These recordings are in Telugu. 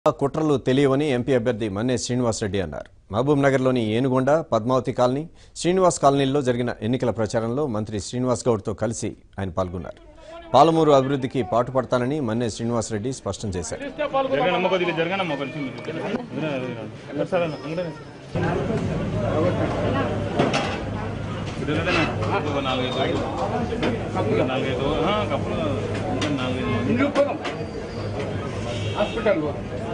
కుట్రలు తెలియవని ఎంపీ అభ్యర్థి మన్నే శ్రీనివాసరెడ్డి అన్నారు మహబూబ్ నగర్లోని ఏనుగొండ పద్మావతి కాలనీ శ్రీనివాస్ కాలనీల్లో జరిగిన ఎన్నికల ప్రచారంలో మంత్రి శ్రీనివాస్ గౌడ్తో కలిసి ఆయన పాల్గొన్నారు పాలమూరు అభివృద్ధికి పాటుపడతానని మన్నే శ్రీనివాసరెడ్డి స్పష్టం చేశారు జరగనమ్మ కొద్దిగా జరగనమ్మ కొంచెం సార్ అంగడే నాలుగైదు కప్పులు నాలుగైదు ఆ, కప్పులు ఇంకా నాలుగైదు హాస్పిటల్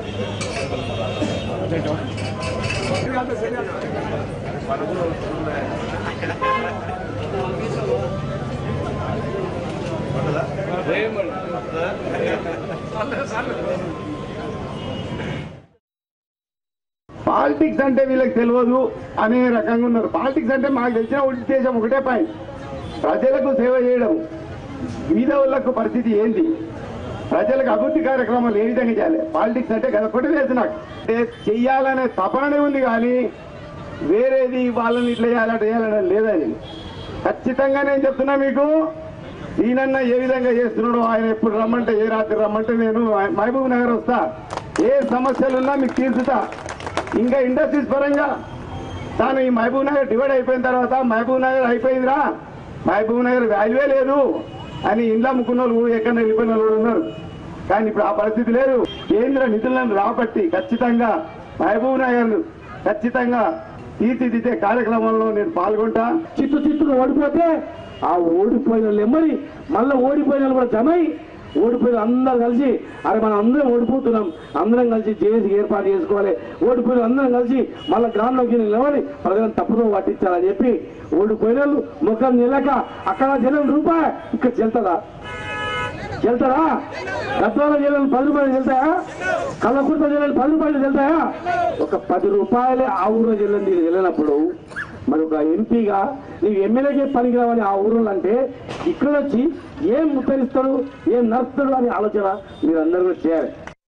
పాలిటిక్స్ అంటే వీళ్ళకి తెలియదు అనే రకంగా ఉన్నారు పాలిటిక్స్ అంటే మాకు తెలిసిన ఉద్దేశం ఒకటే పాయింట్ ప్రజలకు సేవ చేయడం బీదవులకు పరిస్థితి ఏంటి ప్రజలకు అభివృద్ధి కార్యక్రమాలు ఏ విధంగా చేయాలి పాలిటిక్స్ అంటే కదా ఒకటి తెలుసు నాకు అంటే చెయ్యాలనే తపననే ఉంది కానీ వేరేది వాళ్ళని ఇట్లా చేయాలంటే చేయాలని లేదని ఖచ్చితంగా నేను చెప్తున్నా మీకు ఈయనన్న ఏ విధంగా చేస్తున్నాడో ఆయన ఎప్పుడు రమ్మంటే ఏ రాత్రి రమ్మంటే నేను మహబూబ్ నగర్ వస్తా ఏ సమస్యలున్నా మీకు తీర్చుతా ఇంకా ఇండస్ట్రీస్ పరంగా తాను ఈ మహబూబ్ నగర్ డివైడ్ అయిపోయిన తర్వాత మహబూబ్ నగర్ అయిపోయిందిరా మహబూబ్ నగర్ వాల్యూవే లేదు అని ఇంట్లో అమ్ముకున్న వాళ్ళు ఎక్కడ వెళ్ళిపోయిన వాళ్ళు కూడా ఉన్నారు కానీ ఇప్పుడు ఆ పరిస్థితి లేదు కేంద్ర నిధులను రాబట్టి ఖచ్చితంగా మహబూబ్ నగర్ ఖచ్చితంగా తీర్చిదిద్దే కార్యక్రమంలో నేను పాల్గొంటా చిత్తు చిత్తుగా ఓడిపోతే ఆ ఓడిపోయిన లెమ్మని మళ్ళీ ఓడిపోయిన వాళ్ళు కూడా జమై ఓడిపోయిన అందరం కలిసి అరే మనం అందరం ఓడిపోతున్నాం అందరం కలిసి జేఏసీ ఏర్పాటు చేసుకోవాలి ఓడిపోయిన అందరం కలిసి మళ్ళీ గ్రామంలోకి నిలబడి ప్రజలను తప్పుదో పట్టించాలని చెప్పి ఓడిపోయిన వాళ్ళు ముఖం నిలక అక్కడ జనం రూపాయి ఇక్కడ చెల్తదా వెళ్తారా గద్వాల జిల్లాలు పది రూపాయలు వెళ్తాయా కళ్ళకుర్త జిల్లాలు పది రూపాయలు వెళ్తాయా ఒక పది రూపాయలే ఆ ఊరు జిల్లా నీకు వెళ్ళినప్పుడు మరి ఒక ఎంపీగా నీవు ఎమ్మెల్యేకే పనికిరావని ఆ ఊరు అంటే ఇక్కడ వచ్చి ఏం ముత్తరిస్తాడు ఏం నడుస్తాడు అనే ఆలోచన మీరు అందరూ కూడా చేయాలి